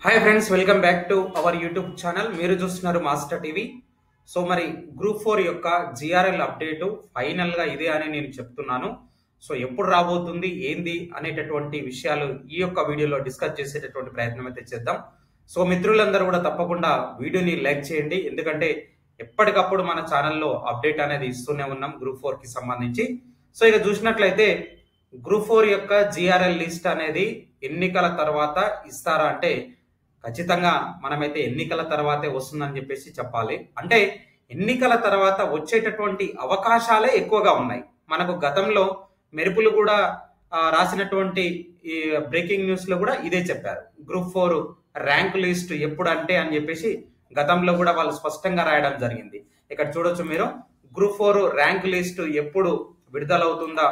hi friends welcome back to our YouTube channel మీరు చూస్తున్నారు master TV so మరి group four యొక్క GRL update final గా ఇదే అని నేను చెప్తున్నాను సో ఎప్పుడు రాబోతుంది ఏంది అనేటటువంటి విషయాలు ఈ యొక్క వీడియోలో డిస్కస్ చేసేటటువంటి ప్రయత్నం అయితే చేద్దాం సో మిత్రులందరూ కూడా తప్పకుండా వీడియోని లైక్ చేయండి ఎందుకంటే ఎప్పటికప్పుడు మన ఛానల్లో అప్డేట్ అనేది ఇస్తూనే ఉన్నాం గ్రూప్ ఫోర్ కి సంబంధించి సో ఇక చూసినట్లయితే గ్రూప్ ఫోర్ యొక్క జిఆర్ఎల్ లిస్ట్ అనేది ఎన్నికల తర్వాత ఇస్తారా అంటే ఖచ్చితంగా మనమైతే ఎన్నికల తర్వాతే వస్తుందని చెప్పేసి చెప్పాలి అంటే ఎన్నికల తర్వాత వచ్చేటటువంటి అవకాశాలే ఎక్కువగా ఉన్నాయి మనకు గతంలో మెరుపులు కూడా ఆ, రాసినటువంటి ఈ బ్రేకింగ్ న్యూస్ లో కూడా ఇదే చెప్పారు గ్రూప్ ఫోర్ ర్యాంక్ లిస్ట్ ఎప్పుడు అంటే అని చెప్పేసి గతంలో కూడా వాళ్ళు స్పష్టంగా రాయడం జరిగింది ఇక్కడ చూడొచ్చు మీరు గ్రూప్ ఫోర్ ర్యాంక్ లిస్ట్ ఎప్పుడు విడుదలవుతుందా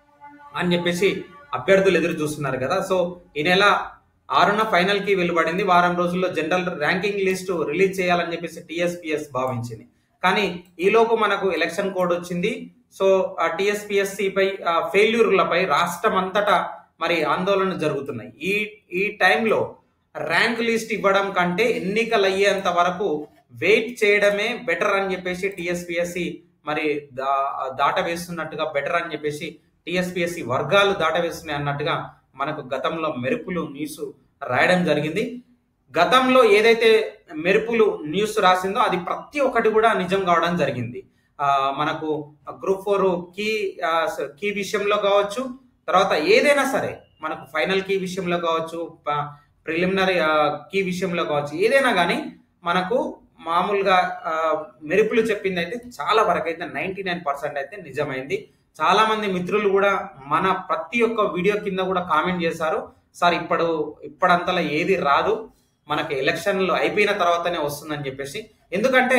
అని చెప్పేసి అభ్యర్థులు ఎదురు చూస్తున్నారు కదా సో ఈ నెల ఆరున ఫైనల్ కి వెలువడింది వారం రోజుల్లో జనరల్ ర్యాంకింగ్ లిస్ట్ రిలీజ్ చేయాలని చెప్పేసి టిఎస్పిఎస్ భావించింది కానీ ఈలోపు మనకు ఎలక్షన్ కోడ్ వచ్చింది సో ఆ టిఎస్పిఎస్సి పై ఆ, ఫెయిల్యూర్లపై రాష్ట్రం అంతటా మరి ఆందోళన జరుగుతున్నాయి ఈ ఈ టైంలో ర్యాంక్ లిస్ట్ ఇవ్వడం కంటే ఎన్నికలు అయ్యేంత వరకు వెయిట్ చేయడమే బెటర్ అని చెప్పేసి టిఎస్పిఎస్సి మరి దా దాట వేస్తున్నట్టుగా బెటర్ అని చెప్పేసి టిఎస్పిఎస్సి వర్గాలు దాట వేస్తున్నాయి అన్నట్టుగా మనకు గతంలో మెరుపులు న్యూస్ రాయడం జరిగింది గతంలో ఏదైతే మెరుపులు న్యూస్ రాసిందో అది ప్రతి ఒక్కటి కూడా నిజం కావడం జరిగింది ఆ, మనకు గ్రూప్ ఫోర్ కీ ఆ, స- కీ విషయంలో కావచ్చు తర్వాత ఏదైనా సరే మనకు ఫైనల్ కీ విషయంలో కావచ్చు ప్రిలిమినరీ కీ విషయంలో కావచ్చు ఏదైనా కానీ మనకు మామూలుగా ఆ, మెరుపులు చెప్పింది అయితే చాలా వరకు అయితే నైన్టీ నైన్ పర్సెంట్ అయితే నిజమైంది చాలా మంది మిత్రులు కూడా మన ప్రతి ఒక్క వీడియో కింద కూడా కామెంట్ చేశారు సార్ ఇప్పుడు ఇప్పుడంతలా ఏది రాదు మనకి ఎలక్షన్లు అయిపోయిన తర్వాతనే వస్తుందని చెప్పేసి ఎందుకంటే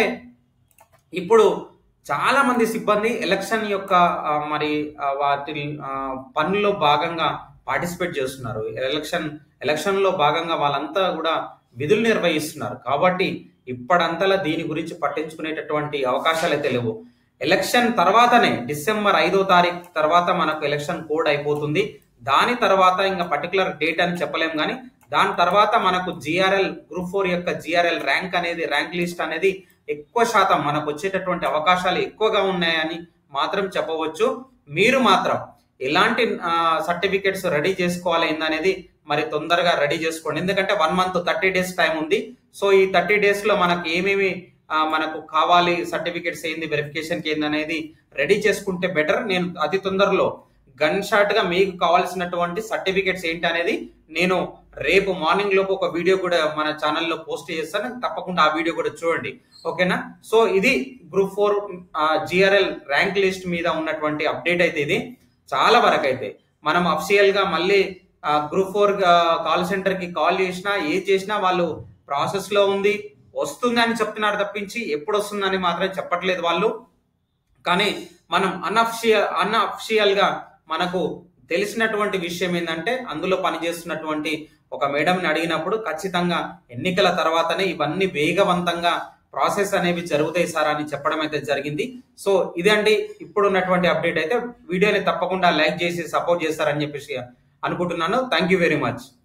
ఇప్పుడు చాలా మంది సిబ్బంది ఎలక్షన్ యొక్క ఆ, మరి ఆ, వాటి ఆ, పనుల్లో భాగంగా పార్టిసిపేట్ చేస్తున్నారు ఎలక్షన్ ఎలక్షన్ లో భాగంగా వాళ్ళంతా కూడా విధులు నిర్వహిస్తున్నారు కాబట్టి ఇప్పుడంతలా దీని గురించి పట్టించుకునేటటువంటి అవకాశాలు అయితే లేవు ఎలక్షన్ తర్వాతనే డిసెంబర్ ఐదో తారీఖు తర్వాత మనకు ఎలక్షన్ కోడ్ అయిపోతుంది దాని తర్వాత ఇంకా పర్టికులర్ డేట్ అని చెప్పలేం కానీ దాని తర్వాత మనకు జిఆర్ఎల్ గ్రూప్ ఫోర్ యొక్క జిఆర్ఎల్ ర్యాంక్ అనేది ర్యాంక్ లిస్ట్ అనేది ఎక్కువ శాతం మనకు వచ్చేటటువంటి అవకాశాలు ఎక్కువగా ఉన్నాయని మాత్రం చెప్పవచ్చు మీరు మాత్రం ఎలాంటి సర్టిఫికెట్స్ రెడీ చేసుకోవాలి ఏందనేది మరి తొందరగా రెడీ చేసుకోండి ఎందుకంటే one month thirty days time ఉంది సో ఈ థర్టీ డేస్ లో మనకు ఏమేమి ఆ, మనకు కావాలి సర్టిఫికెట్స్ ఏంది వెరిఫికేషన్ ఏంది అనేది రెడీ చేసుకుంటే బెటర్ నేను అతి తొందరలో గన్ షాట్ గా మీకు కావాల్సినటువంటి సర్టిఫికెట్స్ ఏంటి అనేది నేను రేపు మార్నింగ్ లోపు ఒక వీడియో కూడా మన ఛానల్లో పోస్ట్ చేస్తాను తప్పకుండా ఆ వీడియో కూడా చూడండి ఓకేనా సో ఇది group four GRL rank list మీద ఉన్నటువంటి అప్డేట్ అయితే ఇది చాలా వరకు అయితే మనం అఫిషియల్ గా మళ్ళీ గ్రూప్ ఫోర్ కాల్ సెంటర్ కి కాల్ చేసినా ఏ చేసినా వాళ్ళు ప్రాసెస్ లో ఉంది వస్తుందని చెప్తున్నారు తప్పించి ఎప్పుడు వస్తుందని మాత్రం చెప్పట్లేదు వాళ్ళు కానీ మనం అన్అఫిషియల్ అన్అఫిషియల్ గా మనకు తెలిసినటువంటి విషయం ఏంటంటే అందులో పనిచేస్తున్నటువంటి ఒక మేడంని అడిగినప్పుడు ఖచ్చితంగా ఎన్నికల తర్వాతనే ఇవన్నీ వేగవంతంగా ప్రాసెస్ అనేవి జరుగుతాయి సార్ అని చెప్పడం అయితే జరిగింది సో ఇదండి ఇప్పుడు ఉన్నటువంటి అప్డేట్ అయితే వీడియోని తప్పకుండా లైక్ చేసి సపోర్ట్ చేస్తారని చెప్పేసి అనుకుంటున్నాను థ్యాంక్ యూ వెరీ మచ్